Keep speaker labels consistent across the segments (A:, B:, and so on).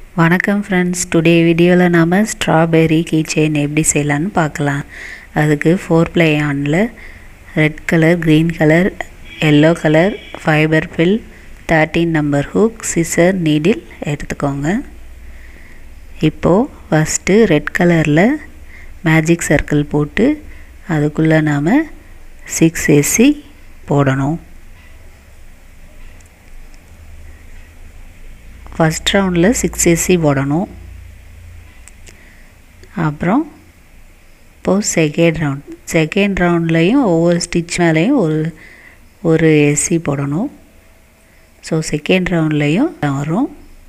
A: வணக்கம் friends today வீடியோவில் நாம் ஸ்ட்ராபெர்ரி கீ செயின் எப்படி செய்யலான்னு பார்க்கலாம் அதுக்கு ஃபோர் ப்ளே ஆனில் red colour green colour yellow colour fibre fill thirteen number hook scissor needle எடுத்துக்கோங்க இப்போது ஃபஸ்ட்டு ரெட் கலரில் மேஜிக் சர்க்கிள் போட்டு அதுக்குள்ளே நாம் சிக்ஸ் ஏசி போடணும் ஃபஸ்ட் ரவுண்டில் சிக்ஸ் ஏசி போடணும் அப்புறம் இப்போது செகண்ட் ரவுண்ட் செகண்ட் ரவுண்ட்லேயும் ஒவ்வொரு ஸ்டிச் மேலேயும் ஒரு ஒரு ஏசி போடணும் ஸோ செகண்ட் ரவுண்ட்லேயும் வரும்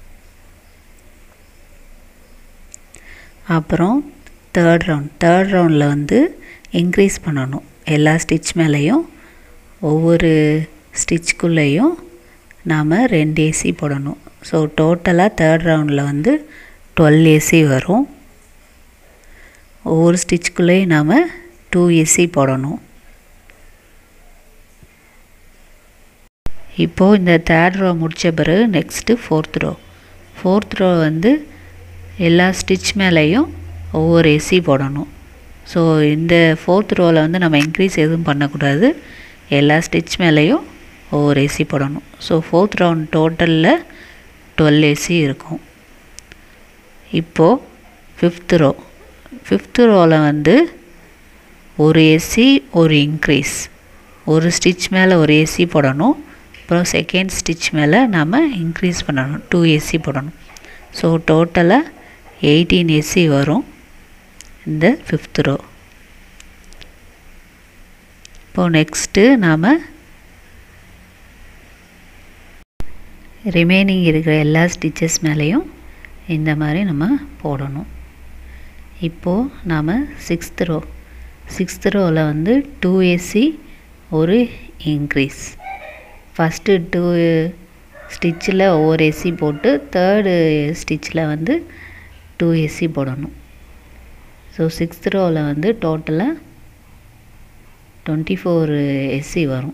A: அப்புறம் தேர்ட் ரவுண்ட் தேர்ட் ரவுண்டில் வந்து இன்க்ரீஸ் பண்ணணும் எல்லா ஸ்டிச் மேலேயும் ஒவ்வொரு ஸ்டிச்சுக்குள்ளேயும் நாம் ரெண்டு ஏசி போடணும் ஸோ டோட்டலாக தேர்ட் ரவுண்டில் வந்து டுவெல் ஏசி வரும் ஒவ்வொரு ஸ்டிச்சுக்குள்ளேயும் நாம் டூ ஏசி போடணும் இப்போது இந்த தேர்ட் ரோ முடித்த பிறகு next fourth row fourth row வந்து எல்லா ஸ்டிச் மேலேயும் ஒவ்வொரு ஏசி போடணும் ஸோ இந்த ஃபோர்த் ரோவில் வந்து நம்ம இன்க்ரீஸ் எதுவும் பண்ணக்கூடாது எல்லா ஸ்டிச் மேலேயும் ஒவ்வொரு ஏசி போடணும் ஸோ ஃபோர்த் ரவுண்ட் டோட்டலில் டுவெல் ஏசி இருக்கும் இப்போது ஃபிஃப்த் ரோ ஃபிஃப்த் ரோவில் வந்து ஒரு ஏசி ஒரு இன்க்ரீஸ் ஒரு ஸ்டிச் மேலே ஒரு ஏசி போடணும் அப்புறம் செகண்ட் ஸ்டிச் மேலே நம்ம இன்க்ரீஸ் பண்ணணும் டூ ஏசி போடணும் ஸோ டோட்டலாக எயிட்டீன் ஏசி வரும் இந்த ஃபிஃப்த் ரோ இப்போது நெக்ஸ்ட்டு நாம் ரிமைனிங் இருக்கிற எல்லா ஸ்டிச்சஸ் மேலேயும் இந்த மாதிரி நம்ம போடணும் இப்போது நாம் சிக்ஸ்த் ரோ சிக்ஸ்த் ரோவில் வந்து டூ ஏசி ஒரு இன்க்ரீஸ் ஃபஸ்ட்டு டூ ஸ்டிச்சில் ஒவ்வொரு ஏசி போட்டு தேர்டு ஸ்டிச்சில் வந்து டூ ஏசி போடணும் ஸோ சிக்ஸ்த் ரோவில் வந்து டோட்டலாக டுவெண்ட்டி ஃபோர் ஏசி வரும்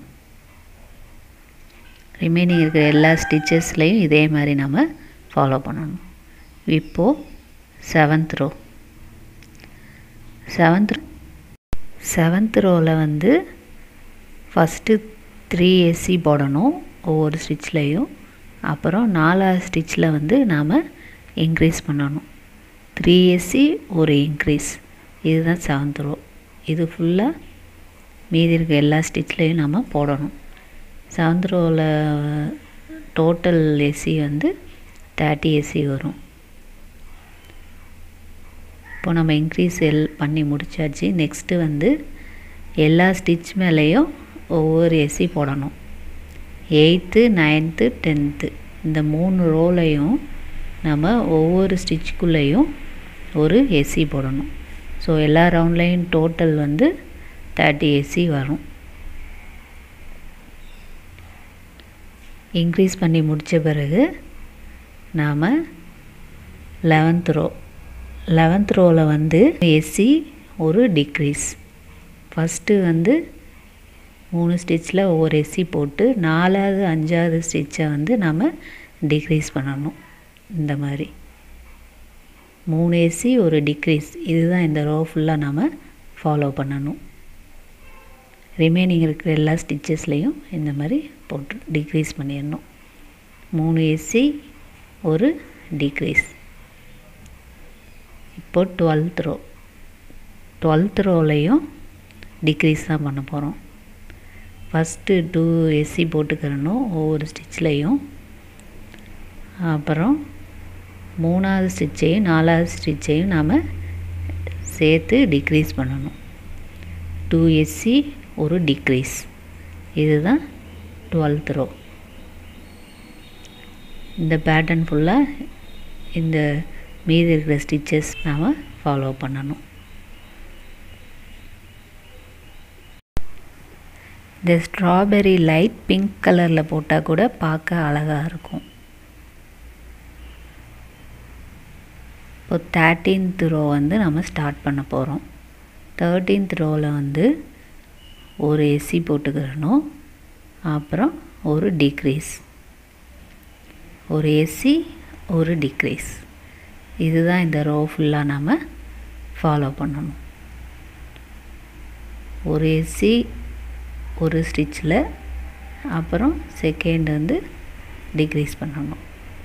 A: ரிமைனிங் இருக்கிற எல்லா ஸ்டிச்சஸ்லேயும் இதே மாதிரி நம்ம ஃபாலோ பண்ணணும் இப்போது செவன்த் ரோ செவன்த் செவன்த் ரோவில் வந்து ஃபஸ்ட்டு த்ரீ ஏசி போடணும் ஒவ்வொரு ஸ்டிச்லேயும் அப்புறம் நாலாவது ஸ்டிச்சில் வந்து நாம் இன்க்ரீஸ் பண்ணணும் த்ரீ ஏசி ஒரு இன்க்ரீஸ் இதுதான் செவன்த் ரோ இது ஃபுல்லாக மீதி இருக்க எல்லா ஸ்டிச்லேயும் நம்ம போடணும் செவன்த் ரோவில் டோட்டல் ஏசி வந்து தேர்ட்டி ஏசி வரும் இப்போ நம்ம இன்க்ரீஸ் எல் பண்ணி முடித்தாச்சு நெக்ஸ்ட்டு வந்து எல்லா ஸ்டிச் மேலேயும் ஒவ்வொரு ஏசி போடணும் எயித்து நைன்த்து டென்த்து இந்த மூணு ரோலையும் நம்ம ஒவ்வொரு ஸ்டிச்சுக்குள்ளேயும் ஒரு ஏசி போடணும் ஸோ எல்லா ரவுண்ட்லேயும் டோட்டல் வந்து தேர்ட்டி ஏசி வரும் இன்க்ரீஸ் பண்ணி முடித்த பிறகு நாம் லெவன்த் ரோ லெவன்த் ரோவில் வந்து ஏசி ஒரு டிக்ரீஸ் ஃபஸ்ட்டு வந்து மூணு ஸ்டிச்சில் ஒவ்வொரு ஏசி போட்டு நாலாவது அஞ்சாவது ஸ்டிச்சை வந்து நம்ம டிக்ரீஸ் பண்ணணும் இந்த மாதிரி மூணு ஏசி ஒரு டிக்ரீஸ் இதுதான் இந்த ரோ ஃபுல்லாக நம்ம ஃபாலோ பண்ணணும் ரிமைனிங் இருக்கிற எல்லா ஸ்டிச்சஸ்லேயும் இந்த மாதிரி போட்டு டிக்ரீஸ் பண்ணிடணும் மூணு ஏசி ஒரு டிக்ரீஸ் இப்போ டுவெல்த் ரோ டுவெல்த் ரோலையும் டிக்ரீஸ் தான் பண்ண போகிறோம் ஃபஸ்ட்டு டூ ஏசி போட்டுக்கிறணும் ஒவ்வொரு ஸ்டிச்லேயும் அப்புறம் மூணாவது ஸ்டிச்சையும் நாலாவது ஸ்டிச்சையும் நாம் சேர்த்து டிக்ரீஸ் பண்ணணும் டூ எஸ்சி ஒரு டிக்ரீஸ் இதுதான் டுவெல்த் ரோ இந்த பேட்டர்ன் ஃபுல்லாக இந்த மீதி இருக்கிற ஸ்டிச்சஸ் நாம் ஃபாலோ பண்ணணும் இந்த ஸ்ட்ராபெரி லைட் பிங்க் கலரில் போட்டால் கூட பார்க்க அழகாக இருக்கும் இப்போ தேர்ட்டீன்த் ரோ வந்து நம்ம ஸ்டார்ட் பண்ண போகிறோம் தேர்ட்டீன்த் ரோவில் வந்து ஒரு ஏசி போட்டுக்கிறணும் அப்புறம் ஒரு டிக்ரீஸ் ஒரு ஏசி ஒரு டிக்ரீஸ் இதுதான் இந்த ரோ ஃபுல்லாக நாம் ஃபாலோ பண்ணணும் ஒரு எஸ்சி ஒரு ஸ்டிச்சில் அப்புறம் செகண்ட் வந்து டிக்ரீஸ் பண்ணணும்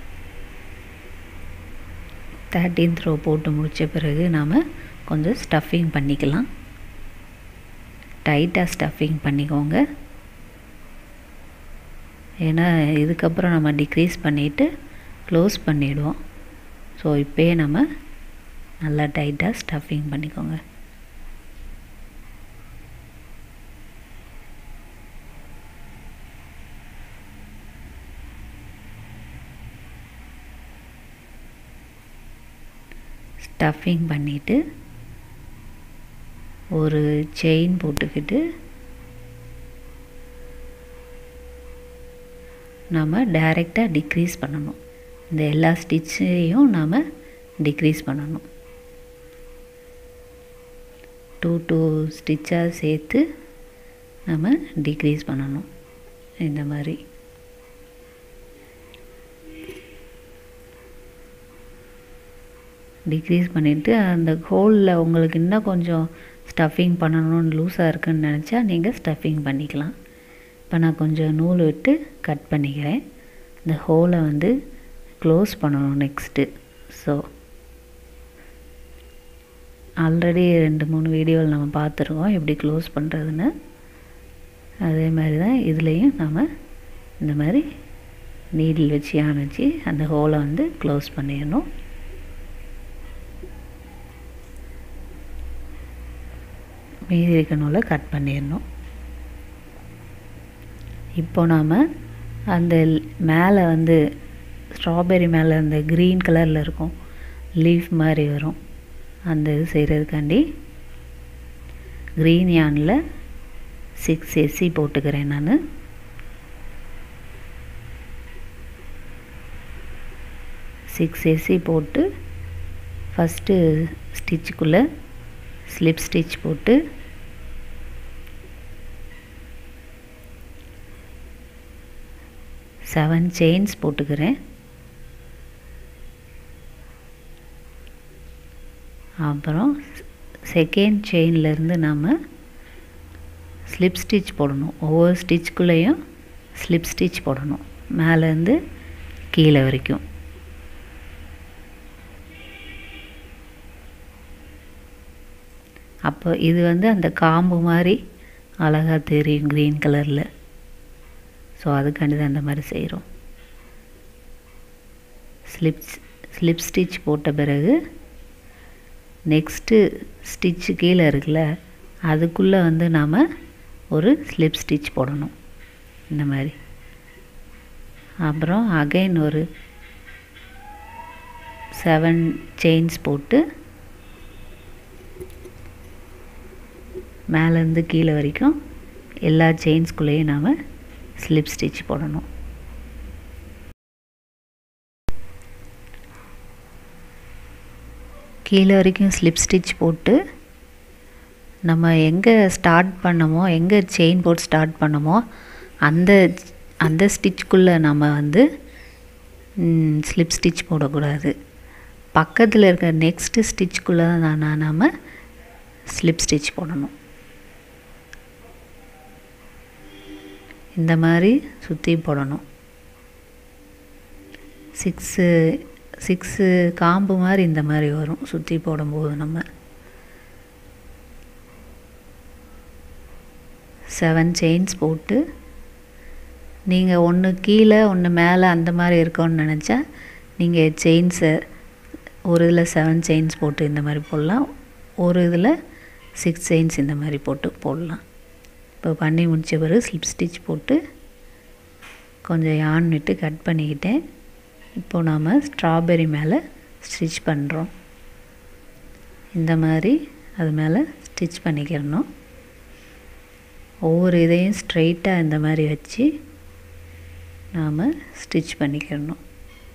A: தேர்ட்டீன்த் ரோ போட்டு முடித்த பிறகு நாம் கொஞ்சம் ஸ்டஃபிங் பண்ணிக்கலாம் டைட்டாக ஸ்டஃபிங் பண்ணிக்கோங்க ஏன்னா இதுக்கப்புறம் நம்ம டிக்ரீஸ் பண்ணிவிட்டு க்ளோஸ் பண்ணிவிடுவோம் ஸோ இப்போயே நம்ம நல்லா டைட்டாக ஸ்டஃபிங் பண்ணிக்கோங்க ஸ்டஃபிங் பண்ணிவிட்டு ஒரு செயின் போட்டுக்கிட்டு நம்ம டைரெக்டாக டிக்ரீஸ் பண்ணணும் இந்த எல்லா ஸ்டிச்சையும் நாம் டிக்ரீஸ் பண்ணணும் டூ டூ ஸ்டிச்சாக சேர்த்து நம்ம டிக்ரீஸ் பண்ணணும் இந்த மாதிரி டிக்ரீஸ் பண்ணிவிட்டு அந்த ஹோலில் உங்களுக்கு இன்னும் கொஞ்சம் ஸ்டஃபிங் பண்ணணும்னு லூஸாக இருக்குன்னு நினச்சா நீங்கள் ஸ்டஃபிங் பண்ணிக்கலாம் இப்போ நான் கொஞ்சம் நூல் விட்டு கட் பண்ணிக்கிறேன் இந்த ஹோலை வந்து க்ளோஸ் பண்ணணும் நெக்ஸ்ட்டு ஸோ ஆல்ரெடி ரெண்டு மூணு வீடியோவில் நம்ம பார்த்துருக்கோம் எப்படி க்ளோஸ் பண்ணுறதுன்னு அதே மாதிரி தான் இதுலேயும் நம்ம இந்த மாதிரி நீடில் வச்சு அணைச்சி அந்த ஹோலை வந்து க்ளோஸ் பண்ணிடணும் மீதி இருக்க நூலை கட் பண்ணிடணும் இப்போ நாம் அந்த மேலே வந்து ஸ்ட்ராபெரி மேலே அந்த க்ரீன் கலரில் இருக்கும் லீஃப் மாதிரி வரும் அந்த இது செய்கிறதுக்காண்டி க்ரீன் யானில் சிக்ஸ் எஸ்சி போட்டுக்கிறேன் நான் சிக்ஸ் எஸ்சி போட்டு ஃபஸ்ட்டு ஸ்டிச்சுக்குள்ளே ஸ்லிப் ஸ்டிச் போட்டு செவன் செயின்ஸ் போட்டுக்கிறேன் அப்புறம் செகண்ட் செயின்லேருந்து நாம் ஸ்லிப் ஸ்டிச் போடணும் ஒவ்வொரு ஸ்டிச்சுக்குள்ளேயும் ஸ்லிப் ஸ்டிச் போடணும் மேலேருந்து கீழே வரைக்கும் அப்போ இது வந்து அந்த காம்பு மாதிரி அழகாக தெரியும் க்ரீன் கலரில் ஸோ அதுக்காண்டி தான் அந்த மாதிரி செய்கிறோம் ஸ்லிப் ஸ்லிப் ஸ்டிச் போட்ட பிறகு நெக்ஸ்ட்டு ஸ்டிச்சு கீழே இருக்குல்ல அதுக்குள்ளே வந்து நாம் ஒரு ஸ்லிப் ஸ்டிச் போடணும் இந்த மாதிரி அப்புறம் அகைன் ஒரு செவன் செயின்ஸ் போட்டு மேலேருந்து கீழே வரைக்கும் எல்லா செயின்ஸ்குள்ளேயும் நாம் ஸ்லிப் ஸ்டிச் போடணும் கீழே வரைக்கும் ஸ்லிப் ஸ்டிச் போட்டு நம்ம எங்கே ஸ்டார்ட் பண்ணமோ எங்கே செயின் போட்டு ஸ்டார்ட் பண்ணமோ அந்த அந்த ஸ்டிச்சுக்குள்ளே நம்ம வந்து ஸ்லிப் ஸ்டிச் போடக்கூடாது பக்கத்தில் இருக்க நெக்ஸ்ட்டு ஸ்டிச்சுக்குள்ளே தான் நான் நாம் ஸ்லிப் ஸ்டிச் போடணும் இந்த மாதிரி சுற்றி போடணும் சிக்ஸு சிக்ஸு காம்பு மாதிரி இந்த மாதிரி வரும் சுற்றி போடும்போது நம்ம செவன் செயின்ஸ் போட்டு நீங்கள் ஒன்று கீழே ஒன்று மேலே அந்த மாதிரி இருக்கோன்னு நினச்சா நீங்கள் செயின்ஸை ஒரு இதில் செவன் செயின்ஸ் போட்டு இந்த மாதிரி போடலாம் ஒரு இதில் சிக்ஸ் செயின்ஸ் இந்த மாதிரி போட்டு போடலாம் இப்போ பண்ணி முடித்த பிறகு ஸ்லிப் ஸ்டிச் போட்டு கொஞ்சம் யான் விட்டு கட் பண்ணிக்கிட்டேன் இப்போது நாம் ஸ்ட்ராபெரி மேலே ஸ்டிச் பண்ணுறோம் இந்த மாதிரி அது மேலே ஸ்டிச் பண்ணிக்கிறணும் ஒவ்வொரு இதையும் ஸ்ட்ரைட்டாக இந்த மாதிரி வச்சு நாம் ஸ்டிச் பண்ணிக்கிறணும்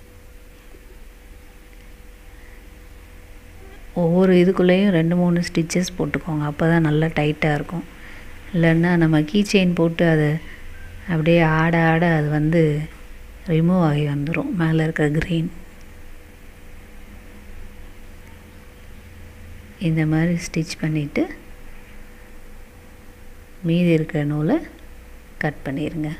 A: ஒவ்வொரு இதுக்குள்ளேயும் ரெண்டு மூணு ஸ்டிச்சஸ் போட்டுக்கோங்க அப்போ தான் நல்லா டைட்டாக இருக்கும் இல்லைன்னா நம்ம கீ செயின் போட்டு அதை அப்படியே ஆட ஆட அது வந்து ரிமூவ் ஆகி வந்துடும் மேலே இருக்கிற க்ரீன் இந்த மாதிரி ஸ்டிச் பண்ணிவிட்டு மீதி இருக்கிற நூலை கட் பண்ணிடுங்க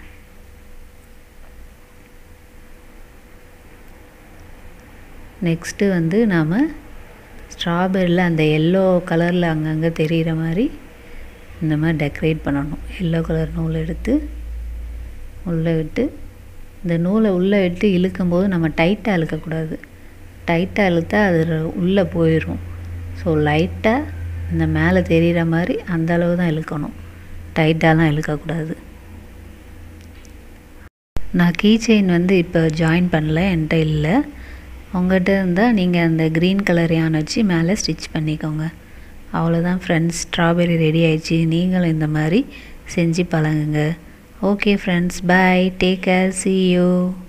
A: நெக்ஸ்ட்டு வந்து நாம் ஸ்ட்ராபெரியில் அந்த எல்லோ கலரில் அங்கங்கே தெரிகிற மாதிரி இந்த மாதிரி டெக்கரேட் பண்ணணும் எல்லோ கலர் நூல் எடுத்து உள்ளே விட்டு இந்த நூலை உள்ளே விட்டு இழுக்கும்போது நம்ம டைட்டாக இழுக்கக்கூடாது டைட்டாக இழுத்தா அது உள்ளே போயிடும் ஸோ லைட்டாக இந்த மேலே தெரிகிற மாதிரி அந்த அளவு தான் இழுக்கணும் டைட்டாலாம் இழுக்கக்கூடாது நான் கீ செயின் வந்து இப்போ ஜாயின் பண்ணல என்கிட்ட இல்லை உங்கள்கிட்ட இருந்தால் நீங்கள் அந்த க்ரீன் கலர் யான் வச்சு மேலே ஸ்டிச் பண்ணிக்கோங்க அவ்வளோதான் ஃப்ரெண்ட்ஸ் ஸ்ட்ராபெரி ரெடி ஆயிடுச்சு நீங்களும் இந்த மாதிரி செஞ்சு பழகுங்க okay friends bye take care see you